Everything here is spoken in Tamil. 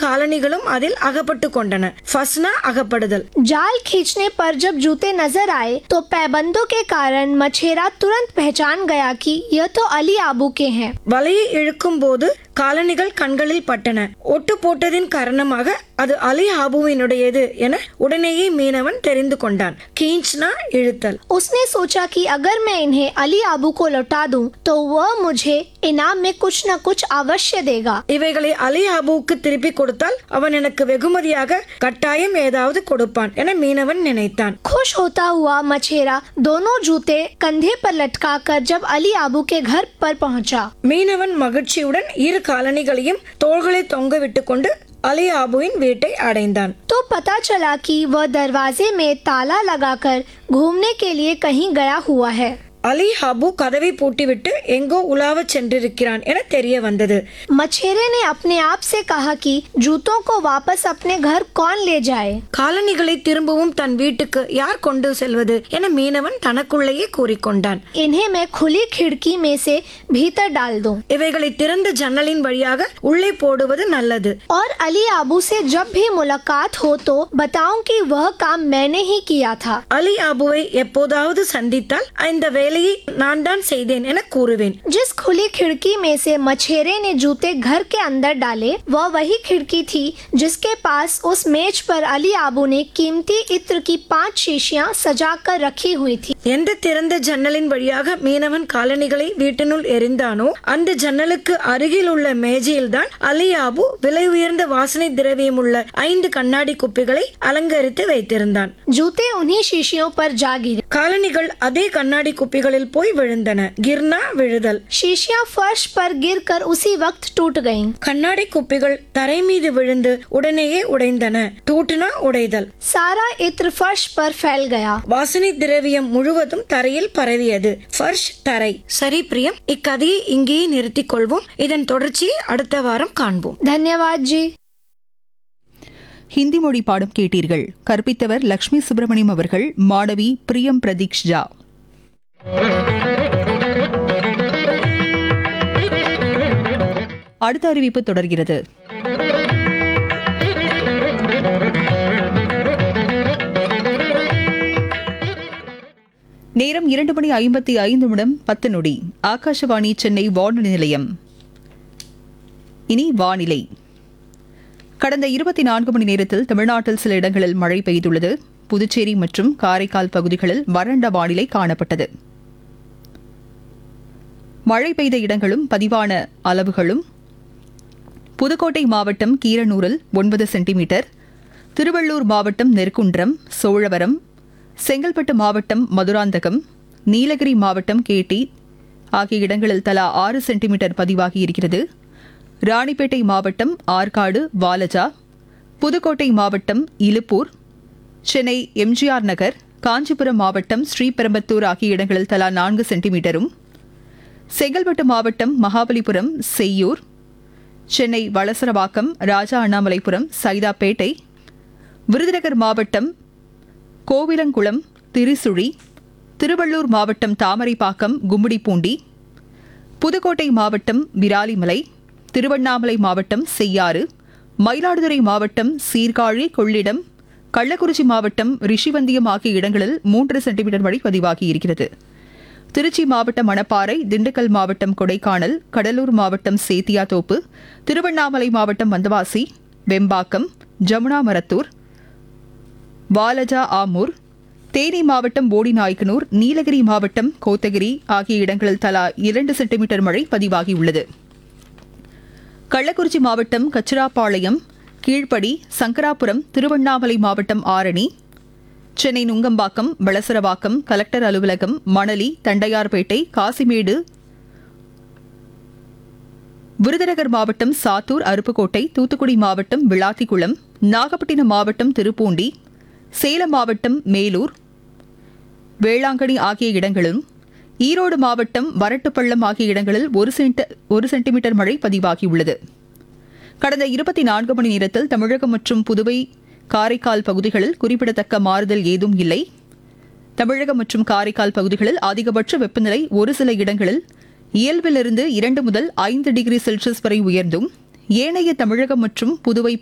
காலணிகளும் அதில் அகப்பட்டு கொண்டன ஃபஸ்னா அகப்படுதல் जाल खींचने पर जब जूते नजर आए तो पैबंदों के कारण मछेरा तुरंत पहचान गया कि यह तो अली आबू के हैं வலையை இழுக்கும் போது காலணிகள் கண்களில் பட்டன ஒட்டு போட்டதின் காரணமாக அது அலி ஆபுவினுடையது என உடனேயே மீனவன் தெரிந்து கொண்டான் கீஞ்ச்னா இழுத்தல் उसने सोचा कि अगर मैं इन्हें अली आबू को लौटा दूं तो वह मुझे इनाम में कुछ न कुछ अवश्य देगा இவைகளை அலி ஆபுவுக்கு திருப்பி கொடுத்தால் அவன் எனக்கு வெகுமதியாக கட்டாயம் ஏதாவது கொடுப்பான் என மீனவன் நினைத்தான் खुश होता हुआ मछेरा दोनों जूते कंधे पर लटकाकर जब अली आबू के घर पर पहुंचा மீனவன் மகிழ்ச்சியுடன் இரு காலணிகளையும் தோள்களை தொங்கவிட்டு கொண்டு அலி ஆபுவின் வீட்டை அடைந்தான் तो पता चला कि वह दरवाजे में ताला लगाकर घूमने के लिए कहीं गया हुआ है அலி ஆபு கதவை பூட்டிவிட்டு எங்கோ உலாவச் சென்றிருக்கிறான் என தெரிய வந்தது मछेरे ने अपने आप से कहा कि जूतों को वापस अपने घर कौन ले जाए காலணிகளை திரும்பவும் தன் வீட்டுக்கு யார் கொண்டு செல்வது என மீனவன் தனக்குள்ளேயே கூறிக்கொண்டான் इन्हें मैं खुली खिड़की में से भीतर डाल दूं இவைகளை திறந்த ஜன்னலின் வழியாக உள்ளே போடுவது நல்லது और अली आबू से जब भी मुलाकात हो तो बताऊं कि वह काम मैंने ही किया था அலி ஆபுவை எப்போதாவது சந்தித்தால் இந்த வேலையை நான் தான் செய்தேன் என கூறுவேன் जिस खुली खिड़की में से मछेरे ने जूते घर के अंदर डाले वह वही खिड़की थी जिसके पास उस मेज पर अली आबू ने कीमती इत्र की पांच शीशियां सजा कर रखी हुई थी எந்த திறந்த ஜன்னலின் வழியாக மீனவன் காலணிகளை வீட்டினுள் எறிந்தானோ அந்த ஜன்னலுக்கு அருகில் உள்ள மேஜையில்தான் அலி ஆபு விலை உயர்ந்த வாசனை திரவியமுள்ள ஐந்து கண்ணாடி குப்பிகளை அலங்கரித்து வைத்திருந்தான் जूते उन्हीं शीशियों पर जा गिरे காலணிகள் அதே கண்ணாடி குப்பிகளில் போய் விழுந்தன கிர்னா விழுதல் शीशियां फर्श पर गिरकर उसी वक्त टूट गईं। கண்ணாடி குப்பிகள் தரை மீது விழுந்து உடனேயே உடைந்தன டூட்டுனா உடைதல் सारा इत्र फर्श पर फैल गया வாசனை திரவியம் முழுவதும் தரையில் பரவியது ஃபர்ஷ் தரை சரி பிரியம் இக்கதையை இங்கேயே நிறுத்திக் கொள்வோம் இதன் தொடர்ச்சியை அடுத்த வாரம் காண்போம் धन्यवाद जी ஹிந்தி மொழி பாடம் கேட்டீர்கள் கற்பித்தவர் லக்ஷ்மி சுப்பிரமணியம் அவர்கள் மாணவி பிரியம் பிரதீக்ஷ் ஜா அடுத்த அறிவிப்பு தொடர்கிறது நேரம் இரண்டு மணி ஐம்பத்தி ஐந்து நிமிடம் பத்து நொடி ஆகாஷவாணி சென்னை வானொலி நிலையம் இனி வானிலை கடந்த இருபத்தி நான்கு மணி நேரத்தில் தமிழ்நாட்டில் சில இடங்களில் மழை பெய்துள்ளது புதுச்சேரி மற்றும் காரைக்கால் பகுதிகளில் வறண்ட வானிலை காணப்பட்டது மழை பெய்த இடங்களும் பதிவான அளவுகளும் புதுக்கோட்டை மாவட்டம் கீரனூரில் ஒன்பது சென்டிமீட்டர் திருவள்ளூர் மாவட்டம் நெற்குன்றம் சோழவரம் செங்கல்பட்டு மாவட்டம் மதுராந்தகம் நீலகிரி மாவட்டம் கேட்டி ஆகிய இடங்களில் தலா ஆறு சென்டிமீட்டர் பதிவாகியிருக்கிறது ராணிப்பேட்டை மாவட்டம் ஆற்காடு வாலஜா புதுக்கோட்டை மாவட்டம் இலுப்பூர் சென்னை எம்ஜிஆர் நகர் காஞ்சிபுரம் மாவட்டம் ஸ்ரீபெரும்பத்தூர் ஆகிய இடங்களில் தலா நான்கு சென்டிமீட்டரும் செங்கல்பட்டு மாவட்டம் மகாபலிபுரம் செய்யூர் சென்னை வளசரவாக்கம் ராஜா அண்ணாமலைபுரம் சைதாப்பேட்டை விருதுநகர் மாவட்டம் கோவிலங்குளம் திரிசுழி திருவள்ளூர் மாவட்டம் தாமரைப்பாக்கம் கும்மிடிப்பூண்டி புதுக்கோட்டை மாவட்டம் விராலிமலை திருவண்ணாமலை மாவட்டம் செய்யாறு மயிலாடுதுறை மாவட்டம் சீர்காழி கொள்ளிடம் கள்ளக்குறிச்சி மாவட்டம் ரிஷிவந்தியம் ஆகிய இடங்களில் மூன்று சென்டிமீட்டர் மழை பதிவாகியிருக்கிறது திருச்சி மாவட்டம் மணப்பாறை திண்டுக்கல் மாவட்டம் கொடைக்கானல் கடலூர் மாவட்டம் சேத்தியாத்தோப்பு திருவண்ணாமலை மாவட்டம் வந்தவாசி வெம்பாக்கம் ஜமுனா மரத்தூர் வாலஜா ஆமூர் தேனி மாவட்டம் போடிநாயக்கனூர் நீலகிரி மாவட்டம் கோத்தகிரி ஆகிய இடங்களில் தலா இரண்டு சென்டிமீட்டர் மழை பதிவாகியுள்ளது கள்ளக்குறிச்சி மாவட்டம் கச்சிராப்பாளையம் கீழ்ப்படி சங்கராபுரம் திருவண்ணாமலை மாவட்டம் ஆரணி சென்னை நுங்கம்பாக்கம் வளசரவாக்கம் கலெக்டர் அலுவலகம் மணலி தண்டையார்பேட்டை காசிமேடு விருதுநகர் மாவட்டம் சாத்தூர் அருப்புக்கோட்டை தூத்துக்குடி மாவட்டம் விளாத்திக்குளம் நாகப்பட்டினம் மாவட்டம் திருப்பூண்டி சேலம் மாவட்டம் மேலூர் வேளாங்கண்ணி ஆகிய இடங்களும் ஈரோடு மாவட்டம் வரட்டுப்பள்ளம் ஆகிய இடங்களில் ஒரு சென்ட ஒரு சென்டிமீட்டர் மழை பதிவாகியுள்ளது கடந்த இருபத்தி நான்கு மணி நேரத்தில் தமிழகம் மற்றும் புதுவை காரைக்கால் பகுதிகளில் குறிப்பிடத்தக்க மாறுதல் ஏதும் இல்லை தமிழகம் மற்றும் காரைக்கால் பகுதிகளில் அதிகபட்ச வெப்பநிலை ஒரு சில இடங்களில் இயல்பிலிருந்து இரண்டு முதல் ஐந்து டிகிரி செல்சியஸ் வரை உயர்ந்தும் ஏனைய தமிழகம் மற்றும் புதுவை